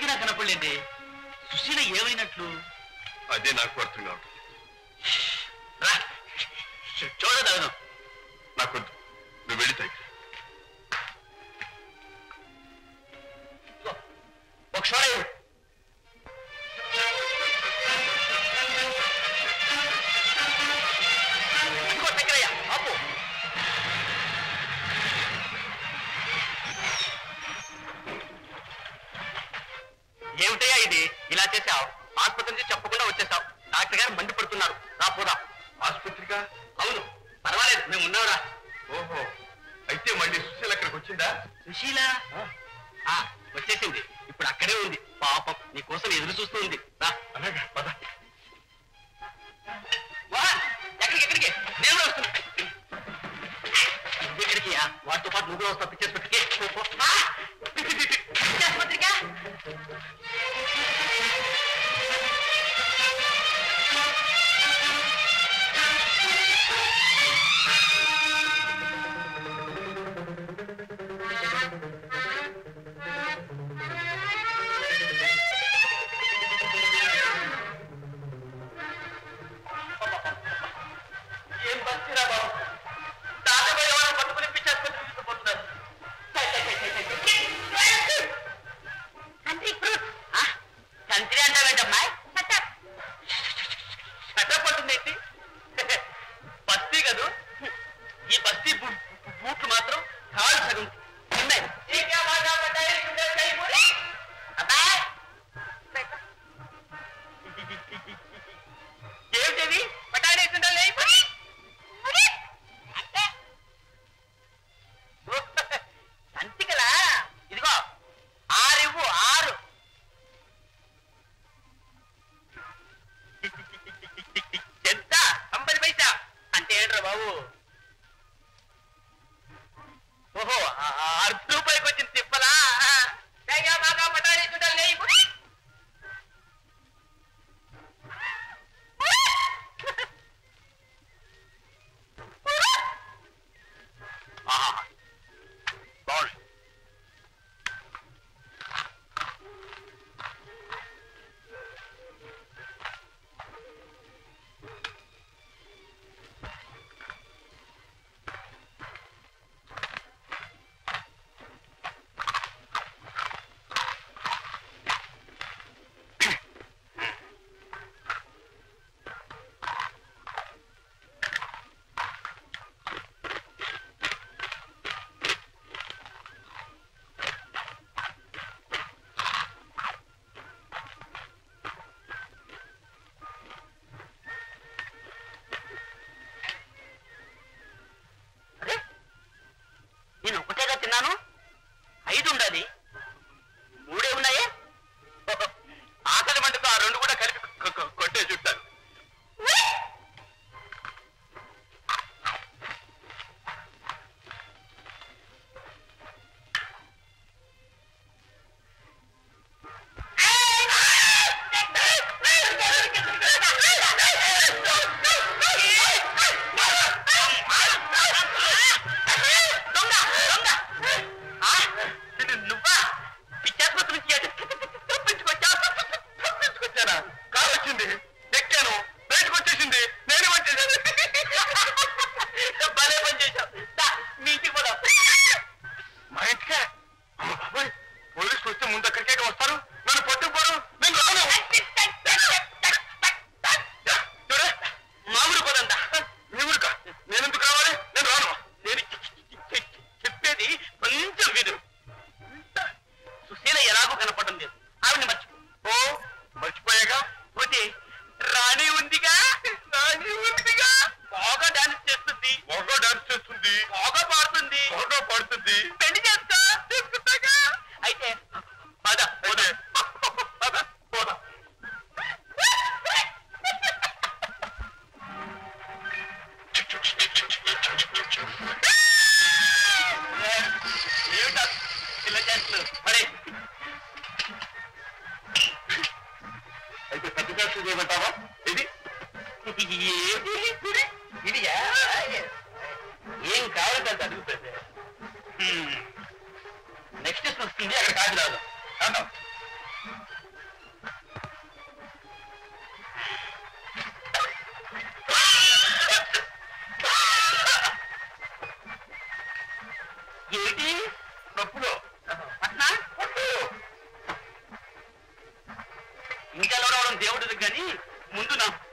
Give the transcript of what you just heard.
వెతికినా కనపడలేదే సుశీల ఏమైనట్లు అదే నాకు అర్థం కావట్లేదు రా చూడదగను నాకొద్దు నువ్వు వెళ్ళి తాగి ఒక షోడ ఇంకో దగ్గరయ్యా ఆపు ఏమిటయ్యా ఇది ఇలా చేసావు ఆసుపత్రి నుంచి చెప్పకుండా వచ్చేసావు డాక్టర్ గారు మండి పడుతున్నారు రా పోదా ఆసుపత్రిగా అవును పర్వాలేదు మేము ఉన్నావురా ఓహో అయితే మళ్ళీ సుశీల అక్కడికి వచ్చిందా సుశీల ఆ, వచ్చేసింది ఇప్పుడు అక్కడే ఉంది పాపం నీ కోసం ఎదురు చూస్తూ ఉంది రా అలాగా పద వా, ఎక్కడికి ఎక్కడికి నేను కూడా వస్తున్నా ఎక్కడికి వాటితో పాటు నువ్వు కూడా వస్తావు పిచ్చేసుపత్రికి పిచ్చేసుపత్రికా ఏం బస్తిరా బాబు తాతయ్య ఎవరు పట్టుకుని పిచ్చేసుకొని తీసుకుపోతున్నారు కంట్రీ ఫ్రూట్ కంట్రీ అంటావేంటమ్మాయి కట్టపడుతుంది బస్తీ కదూ ఈ బస్తీ బూ- బూట్లు మాత్రం కాలు సగం ఉన్నాయి అబ్బాయ్ ఏమిటది పటాడే సంతికలా ఇదిగో ఆరు ఇవ్వు ఆరు ఎంత తొంభై పైసా అంటే ఏంట్రా బాబు ఓహో ఆ- ఆ అర్ధ రూపాయకి వచ్చింది తిప్పలా తెగ బాగా పటాడే చూడాలి ఆహా. బాగుంది అరే నేను ఒకటేగా తిన్నాను ఐదు ఉండాలి మూడే ఉన్నాయే ఆకలి మంటతో ఆ రెండు కూడా కలిపి కొ- కొ- కొట్టే చుట్టాను దొంగ దొంగ ఆ, ఇది నువ్వా పిచ్చాసుపత్రి నుంచి ఎటు తప్పించుకొచ్చా తప్పించుకొచ్చానా కారు వచ్చింది ఎక్కాను బయటకు వచ్చేసింది నేను వచ్చేసాను భలే పని చేశావు దా, మీ ఇంటికి పోదాం మా ఇంటికే అమ్మ బాబాయ్ పోలీసులు వస్తే ముందు అక్కడికే వస్తారు నన్ను పట్టుకుపోరు నేను రాను చూడే, మామూలు పోదందా నీ ఊరుకా నేనెందుకు రావాలి నేను రాను నేను చెప్పేది కొంచెం విను సుశీల ఎలాగో కనపడడం లేదు ఆవిడని మర్చిపో ఓ మర్చిపోయాగా పోతే రాణి ఉందిగా నాని ఉందిగా బాగా డాన్స్ చేస్తుంది బాగా డాన్స్ చేస్తుంది బాగా పాడుతుంది బాగా పడుతుంది పెళ్లి చేస్తా చేసుకుంటాగా అయితే పద పోదే పద, పోదా ఏమిటా ఇలా చేస్తున్నారు మరి అయితే పెద్ద డాన్స్ చేయమంటావా ఇది ఇదియా ఏం కావాలంటే అంత అడుగుతుంది నెక్స్ట్ వస్తుంది అక్కడ కాదు రాదు అన్నా ముందు నా